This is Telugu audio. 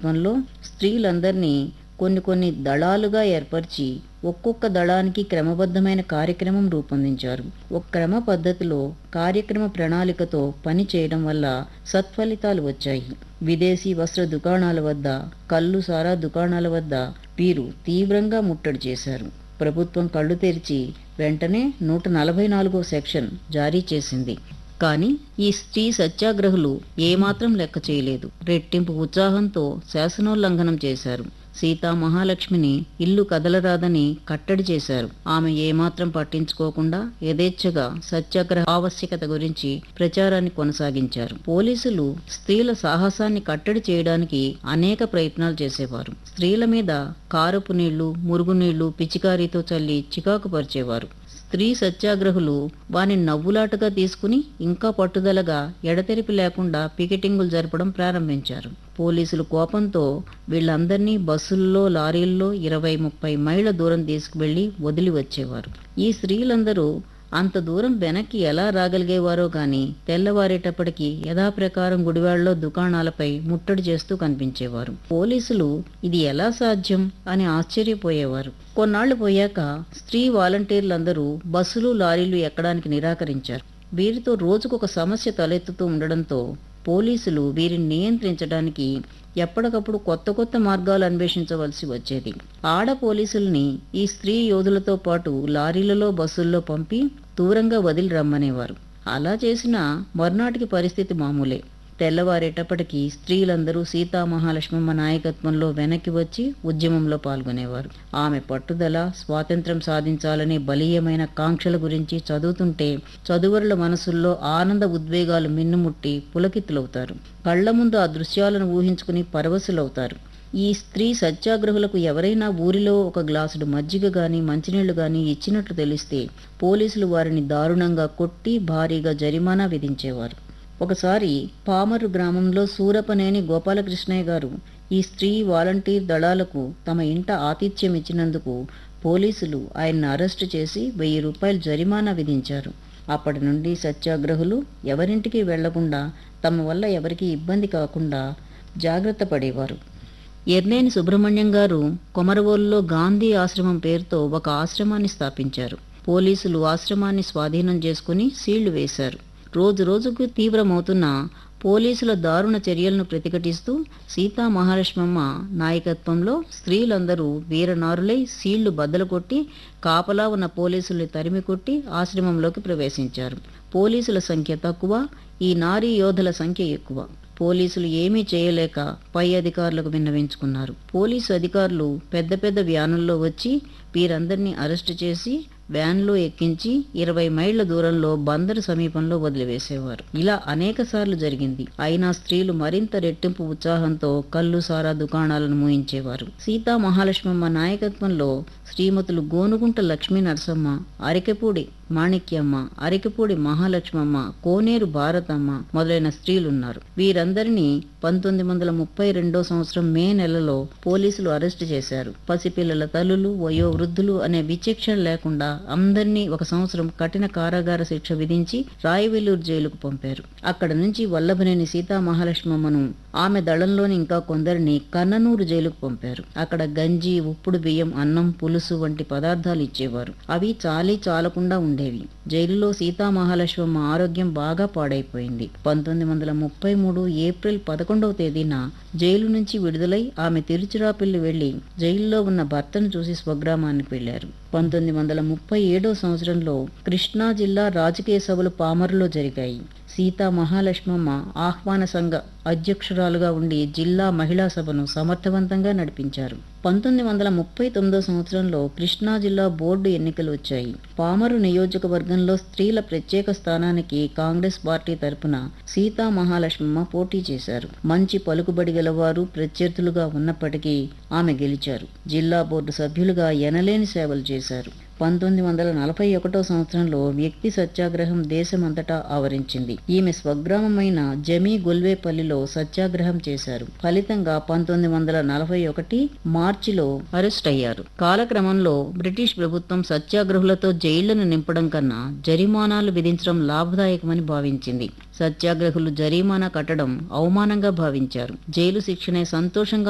నాయకత్వంలో స్త్రీలందరినీ కొన్ని కొన్ని దళాలుగా ఏర్పరిచి ఒక్కొక్క దళానికి క్రమబద్ధమైన కార్యక్రమం రూపొందించారు ఒక క్రమ పద్ధతిలో కార్యక్రమ ప్రణాళికతో పని చేయడం వల్ల సత్ఫలితాలు వచ్చాయి విదేశీ వస్త్ర దుకాణాల వద్ద కళ్ళు సారా దుకాణాల వద్ద వీరు తీవ్రంగా ముట్టడి చేశారు ప్రభుత్వం కళ్ళు తెరిచి వెంటనే నూట నలభై నాలుగో సెక్షన్ జారీ చేసింది కానీ ఈ స్త్రీ సత్యాగ్రహులు ఏమాత్రం లెక్క చేయలేదు రెట్టింపు ఉత్సాహంతో శాసనోల్లంఘనం చేశారు సీతా మహాలక్ష్మిని ఇల్లు కదలరాదని కట్టడి చేశారు ఆమె ఏమాత్రం పట్టించుకోకుండా యథేచ్ఛగా సత్యాగ్రహ ఆవశ్యకత గురించి ప్రచారాన్ని కొనసాగించారు పోలీసులు స్త్రీల సాహసాన్ని కట్టడి చేయడానికి అనేక ప్రయత్నాలు చేసేవారు స్త్రీల మీద కారపు నీళ్లు మురుగునీళ్లు పిచికారీతో చల్లి చికాకు పరిచేవారు స్త్రీ సత్యాగ్రహులు వాని నవ్వులాటగా తీసుకుని ఇంకా పట్టుదలగా ఎడతెరిపి లేకుండా పికెటింగులు జరపడం ప్రారంభించారు పోలీసులు కోపంతో వీళ్ళందరినీ బస్సుల్లో లారీల్లో ఇరవై ముప్పై మైళ్ళ దూరం తీసుకువెళ్లి వదిలి వచ్చేవారు ఈ స్త్రీలందరూ అంత దూరం వెనక్కి ఎలా రాగలిగేవారో గాని తెల్లవారేటప్పటికి యథాప్రకారం గుడివాడలో దుకాణాలపై ముట్టడి చేస్తూ కనిపించేవారు పోలీసులు ఇది ఎలా సాధ్యం అని ఆశ్చర్యపోయేవారు కొన్నాళ్లు పోయాక స్త్రీ వాలంటీర్లందరూ బస్సులు లారీలు ఎక్కడానికి నిరాకరించారు వీరితో రోజుకొక సమస్య తలెత్తుతూ ఉండడంతో పోలీసులు వీరిని నియంత్రించడానికి ఎప్పటికప్పుడు కొత్త కొత్త మార్గాలు అన్వేషించవలసి వచ్చేది ఆడ పోలీసుల్ని ఈ స్త్రీ యోధులతో పాటు లారీలలో బస్సుల్లో పంపి దూరంగా వదిలి రమ్మనేవారు అలా చేసినా మర్నాటికి పరిస్థితి మామూలే తెల్లవారేటప్పటికి స్త్రీలందరూ సీతా మహాలక్ష్మమ్మ నాయకత్వంలో వెనక్కి వచ్చి ఉద్యమంలో పాల్గొనేవారు ఆమె పట్టుదల స్వాతంత్రం సాధించాలనే బలీయమైన కాంక్షల గురించి చదువుతుంటే చదువరుల మనసుల్లో ఆనంద ఉద్వేగాలు మిన్నుముట్టి పులకితులవుతారు కళ్ల ముందు ఆ దృశ్యాలను ఊహించుకుని పరవశులవుతారు ఈ స్త్రీ సత్యాగ్రహులకు ఎవరైనా ఊరిలో ఒక గ్లాసుడు మజ్జిగ గాని మంచినీళ్లు గాని ఇచ్చినట్లు తెలిస్తే పోలీసులు వారిని దారుణంగా కొట్టి భారీగా జరిమానా విధించేవారు ఒకసారి పామరు గ్రామంలో సూరపనేని గోపాలకృష్ణయ్య గారు ఈ స్త్రీ వాలంటీర్ దళాలకు తమ ఇంట ఆతిథ్యం ఇచ్చినందుకు పోలీసులు ఆయన్ని అరెస్టు చేసి వెయ్యి రూపాయలు జరిమానా విధించారు అప్పటి నుండి సత్యాగ్రహులు ఎవరింటికి వెళ్లకుండా తమ వల్ల ఎవరికీ ఇబ్బంది కాకుండా జాగ్రత్త పడేవారు ఎర్నేని సుబ్రహ్మణ్యం గారు కొమరవోలులో గాంధీ ఆశ్రమం పేరుతో ఒక ఆశ్రమాన్ని స్థాపించారు పోలీసులు ఆశ్రమాన్ని స్వాధీనం చేసుకుని సీళ్లు వేశారు రోజు రోజుకు తీవ్రమవుతున్న పోలీసుల దారుణ చర్యలను ప్రతిఘటిస్తూ సీతా మహాలక్ష్మమ్మ నాయకత్వంలో స్త్రీలందరూ వీరనారులై సీళ్లు బద్దలు కొట్టి కాపలా ఉన్న పోలీసుల్ని తరిమి కొట్టి ఆశ్రమంలోకి ప్రవేశించారు పోలీసుల సంఖ్య తక్కువ ఈ నారీ యోధుల సంఖ్య ఎక్కువ పోలీసులు ఏమీ చేయలేక పై అధికారులకు విన్నవించుకున్నారు పోలీసు అధికారులు పెద్ద పెద్ద వ్యానుల్లో వచ్చి వీరందరినీ అరెస్టు చేసి వ్యాన్లో ఎక్కించి ఇరవై మైళ్ల దూరంలో బందరు సమీపంలో వదిలివేసేవారు ఇలా అనేక సార్లు జరిగింది అయినా స్త్రీలు మరింత రెట్టింపు ఉత్సాహంతో కళ్ళు సారా దుకాణాలను మూయించేవారు సీతా మహాలక్ష్మమ్మ నాయకత్వంలో శ్రీమతులు గోనుగుంట లక్ష్మీ నరసమ్మ అరికెపూడి మాణిక్యమ్మ అరికెపూడి మహాలక్ష్మమ్మ కోనేరు భారతమ్మ మొదలైన స్త్రీలున్నారు వీరందరినీ పంతొమ్మిది వందల ముప్పై రెండో సంవత్సరం మే నెలలో పోలీసులు అరెస్టు చేశారు పసిపిల్లల తల్లులు వయో వృద్ధులు అనే విచక్షణ లేకుండా అందరినీ ఒక సంవత్సరం కఠిన కారాగార శిక్ష విధించి రాయవెల్లూరు జైలుకు పంపారు అక్కడ నుంచి వల్లభనేని సీతా మహాలక్ష్మమ్మను ఆమె దళంలోని ఇంకా కొందరిని కన్ననూరు జైలుకు పంపారు అక్కడ గంజి ఉప్పుడు బియ్యం అన్నం పులుసు వంటి పదార్థాలు ఇచ్చేవారు అవి చాలీ చాలకుండా ఉండేవి జైలులో సీతా మహాలక్ష్మమ్మ ఆరోగ్యం బాగా పాడైపోయింది పంతొమ్మిది వందల ముప్పై మూడు ఏప్రిల్ పదకొండవ తేదీన జైలు నుంచి విడుదలై ఆమె తిరుచిరాపల్లి వెళ్లి జైల్లో ఉన్న భర్తను చూసి స్వగ్రామానికి వెళ్లారు పంతొమ్మిది వందల ముప్పై ఏడో సంవత్సరంలో కృష్ణా జిల్లా రాజకీయ సభలు పామరులో జరిగాయి సీతా మహాలక్ష్మమ్మ ఆహ్వాన సంఘ అధ్యక్షురాలుగా ఉండి జిల్లా మహిళా సభను సమర్థవంతంగా నడిపించారు పంతొమ్మిది వందల ముప్పై తొమ్మిదో సంవత్సరంలో కృష్ణా జిల్లా బోర్డు ఎన్నికలు వచ్చాయి పామరు నియోజకవర్గంలో స్త్రీల ప్రత్యేక స్థానానికి కాంగ్రెస్ పార్టీ తరపున సీతా మహాలక్ష్మమ్మ పోటీ చేశారు మంచి పలుకుబడి గలవారు ప్రత్యర్థులుగా ఉన్నప్పటికీ ఆమె గెలిచారు జిల్లా బోర్డు సభ్యులుగా ఎనలేని సేవలు చేశారు పంతొమ్మిది వందల నలభై ఒకటో సంవత్సరంలో వ్యక్తి సత్యాగ్రహం దేశమంతటా ఆవరించింది ఈమె స్వగ్రామమైన జమీ గొల్వేపల్లిలో సత్యాగ్రహం చేశారు ఫలితంగా పంతొమ్మిది వందల నలభై ఒకటి మార్చిలో అరెస్ట్ అయ్యారు కాలక్రమంలో బ్రిటిష్ ప్రభుత్వం సత్యాగ్రహులతో జైళ్లను నింపడం కన్నా జరిమానాలు విధించడం లాభదాయకమని భావించింది సత్యాగ్రహులు జరిమానా కట్టడం అవమానంగా భావించారు జైలు శిక్షనే సంతోషంగా